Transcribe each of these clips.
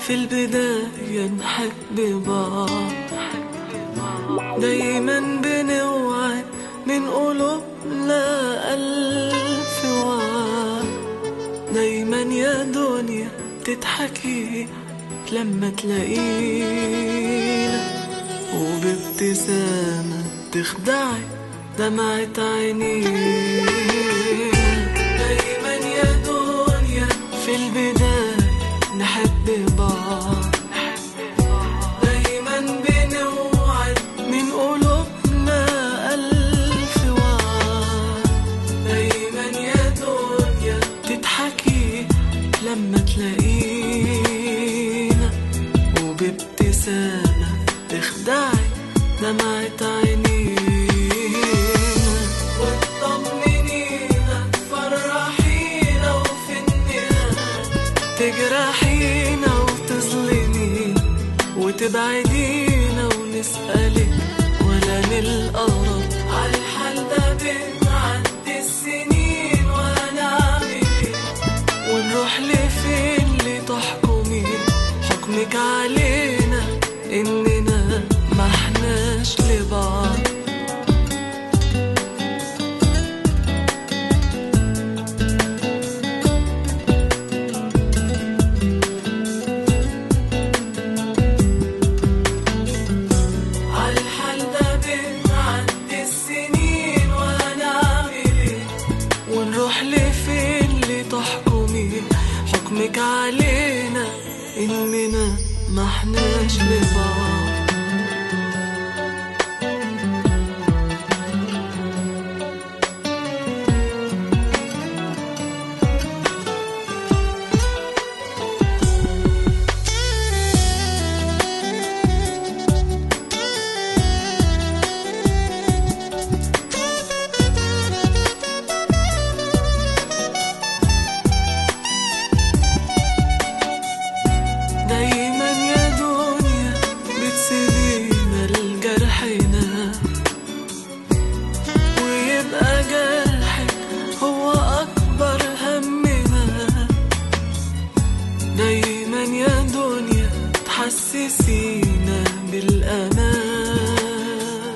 في البداية نحب بعض دايما بنوعد من قلوبنا ألف وعد دايما يا دنيا تضحكي لما تلاقينا وبابتسامة تخدعي دمعة عينينا دايما يا دنيا في البداية نحب بعض دايما بنوعد من قلوبنا ألف وعد دايما يا دنيا تضحكي لما تلاقينا وبابتسامة تخدعي دمعة عينينا وتطمنينا تفرحينا وفي النهاية تجرحينا وتظلمينا وتبعدينا ونسألك ولا نلقى رد عالحال ده بنعدي السنين وهنعمل ايه ونروح لفين لتحكمي حكمك علينا اننا ما احناش لبعض عالحال ده بنعدي السنين وهنعمل ايه ونروح لفين لتحكمي حكمك علينا اننا ما احناش لبعض دايما يا دنيا بتسيبينا لجرحنا ويبقى جرحك هو أكبر همنا دايما يا دنيا تحسسينا بالأمان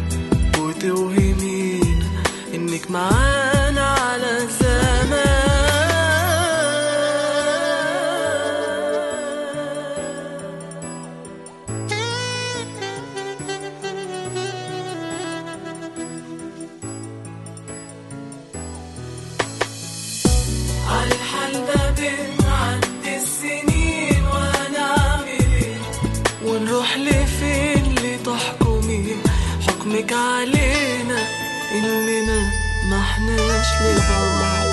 وتوهمينا إنك معانا على زمان عالحال ده بنعدي السنين وهنعمل ايه ونروح لفين لتحكمي حكمك علينا اننا ما احناش لبعض